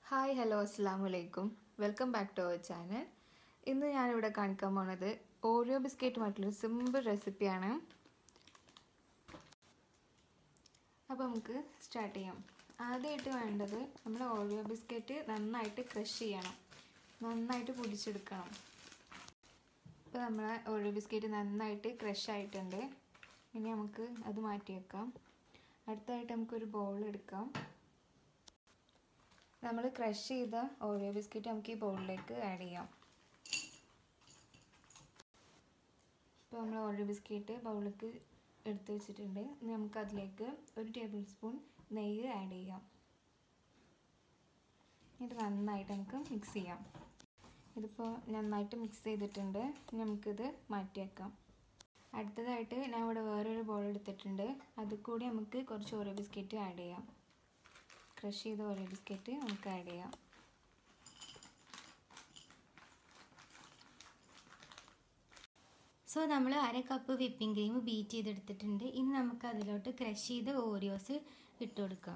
hi hello അസ്സാം വലൈക്കും welcome back to our channel ഇന്ന് ഞാനിവിടെ കാണിക്കാൻ പോണത് ഓറിയോ ബിസ്ക്കറ്റുമായിട്ടുള്ളൊരു സിമ്പിൾ റെസിപ്പിയാണ് അപ്പോൾ നമുക്ക് സ്റ്റാർട്ട് ചെയ്യാം ആദ്യമായിട്ട് വേണ്ടത് നമ്മൾ ഓറിയോ ബിസ്ക്കറ്റ് നന്നായിട്ട് ക്രഷ് ചെയ്യണം നന്നായിട്ട് പൊടിച്ചെടുക്കണം ഇപ്പോൾ നമ്മളെ ഓറിയോ ബിസ്ക്കറ്റ് നന്നായിട്ട് ക്രഷ് ആയിട്ടുണ്ട് ഇനി നമുക്ക് അത് മാറ്റി വെക്കാം അടുത്തായിട്ട് നമുക്കൊരു ബൗൾ എടുക്കാം നമ്മൾ ക്രഷ് ചെയ്ത ഓറിയോ ബിസ്ക്കറ്റ് നമുക്ക് ഈ ബൗളിലേക്ക് ആഡ് ചെയ്യാം ഇപ്പോൾ നമ്മൾ ഓറിയോ ബിസ്ക്കറ്റ് ബൗളിലേക്ക് എടുത്ത് വെച്ചിട്ടുണ്ട് ഇനി നമുക്ക് അതിലേക്ക് ഒരു ടേബിൾ സ്പൂൺ നെയ്യ് ആഡ് ചെയ്യാം ഇത് നന്നായിട്ട് നമുക്ക് മിക്സ് ചെയ്യാം ഇതിപ്പോൾ നന്നായിട്ട് മിക്സ് ചെയ്തിട്ടുണ്ട് നമുക്കിത് മാറ്റി വെക്കാം അടുത്തതായിട്ട് ഞാൻ ഇവിടെ വേറൊരു ബോൾ എടുത്തിട്ടുണ്ട് അതിൽ കൂടി നമുക്ക് കുറച്ച് ഓറിയോ ബിസ്ക്കറ്റ് ആഡ് ചെയ്യാം ക്രഷ് ചെയ്ത ഓറിയോ ബിസ്ക്കറ്റ് നമുക്ക് ആഡ് ചെയ്യാം സോ നമ്മൾ അര കപ്പ് വിപ്പിംഗ് ക്രീം ബീറ്റ് ചെയ്തെടുത്തിട്ടുണ്ട് ഇനി നമുക്ക് അതിലോട്ട് ക്രഷ് ചെയ്ത് ഓറിയോസ് ഇട്ട് കൊടുക്കാം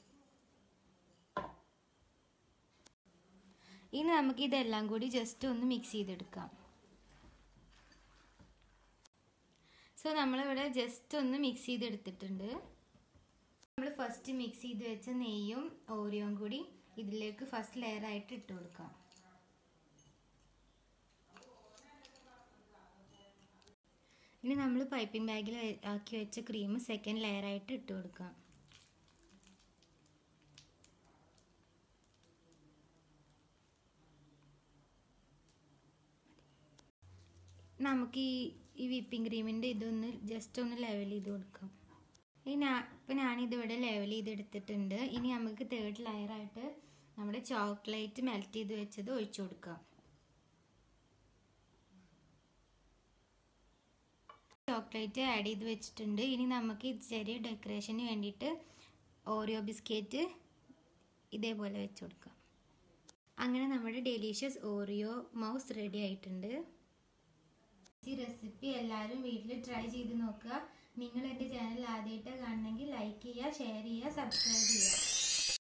ഇനി നമുക്ക് ഇതെല്ലാം കൂടി ജസ്റ്റ് ഒന്ന് മിക്സ് ചെയ്തെടുക്കാം സോ നമ്മളിവിടെ ജസ്റ്റ് ഒന്ന് മിക്സ് ചെയ്തെടുത്തിട്ടുണ്ട് നമ്മൾ ഫസ്റ്റ് മിക്സ് ചെയ്ത് വെച്ച നെയ്യും ഓറിയോയും കൂടി ഇതിലേക്ക് ഫസ്റ്റ് ലെയർ ആയിട്ട് ഇട്ട് കൊടുക്കാം ഇനി നമ്മൾ പൈപ്പിംഗ് ബാഗിൽ ആക്കി വെച്ച ക്രീം സെക്കൻഡ് ലെയർ ആയിട്ട് ഇട്ട് കൊടുക്കാം നമുക്ക് ഈ ഈ വിപ്പിംഗ് ക്രീമിൻ്റെ ഇതൊന്ന് ജസ്റ്റ് ഒന്ന് ലെവൽ ചെയ്ത് കൊടുക്കാം ഈ ഞാൻ ഇപ്പം ഞാനിതിവിടെ ലെവൽ ചെയ്തെടുത്തിട്ടുണ്ട് ഇനി നമുക്ക് തേർഡ് ലെയറായിട്ട് നമ്മുടെ ചോക്ലേറ്റ് മെൽറ്റ് ചെയ്ത് വെച്ചത് ഒഴിച്ചു കൊടുക്കാം ചോക്ലേറ്റ് ആഡ് ചെയ്ത് വെച്ചിട്ടുണ്ട് ഇനി നമുക്ക് ചെറിയ ഡെക്കറേഷന് വേണ്ടിയിട്ട് ഓറിയോ ബിസ്ക്കറ്റ് ഇതേപോലെ വെച്ച് കൊടുക്കാം അങ്ങനെ നമ്മുടെ ഡെലീഷ്യസ് ഓറിയോ മൗസ് റെഡി ആയിട്ടുണ്ട് ഈ റെസിപ്പി എല്ലാവരും വീട്ടിൽ ട്രൈ ചെയ്ത് നോക്കുക നിങ്ങൾ എൻ്റെ ചാനൽ ആദ്യമായിട്ട് കാണണമെങ്കിൽ ലൈക്ക് ചെയ്യുക ഷെയർ ചെയ്യുക സബ്സ്ക്രൈബ് ചെയ്യുക